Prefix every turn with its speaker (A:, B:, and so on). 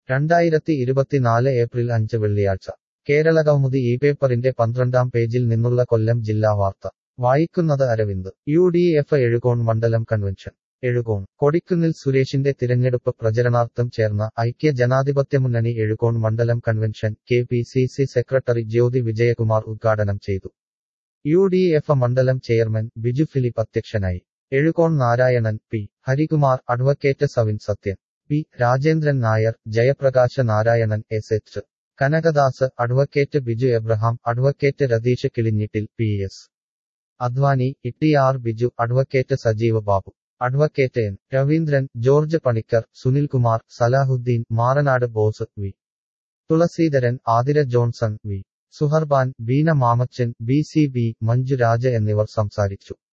A: രണ്ടായിരത്തി ഇരുപത്തിനാല് ഏപ്രിൽ അഞ്ച് വെള്ളിയാഴ്ച കേരളകൗമുദി ഈ പേപ്പറിന്റെ പന്ത്രണ്ടാം പേജിൽ നിന്നുള്ള കൊല്ലം ജില്ലാ വാർത്ത വായിക്കുന്നത് Aravind U D F Ezhukone മണ്ഡലം കൺവെൻഷൻ എഴുകോൺ കൊടിക്കുന്നിൽ സുരേഷിന്റെ തിരഞ്ഞെടുപ്പ് പ്രചരണാർത്ഥം ചേർന്ന ഐക്യ ജനാധിപത്യമുന്നണി എഴുകോൺ മണ്ഡലം convention K P C C secretary Jyothi Vijayakumar ഉദ്ഘാടനം ചെയ്തു യു ഡി എഫ് മണ്ഡലം ചെയർമാൻ ബിജു ഫിലിപ്പ് അധ്യക്ഷനായി Ezhukone Narayanan P Harikumar advocate Savin Sathyan P Rajendran Nair Jayaprakasha Narayanan S H Kanakadas advocate Biju Abraham advocate Ratheesh Kilinjittil P S Advani E R Biju advocate Sajeev Babu advocate N Raveendran George Panicker Sunilkumar Salahuddin Maranad Bose V Thulaseedharan Athira Johnson V Suharban Beena Mamachan B C B Manjuraj എന്നിവർ സംസാരിച്ചു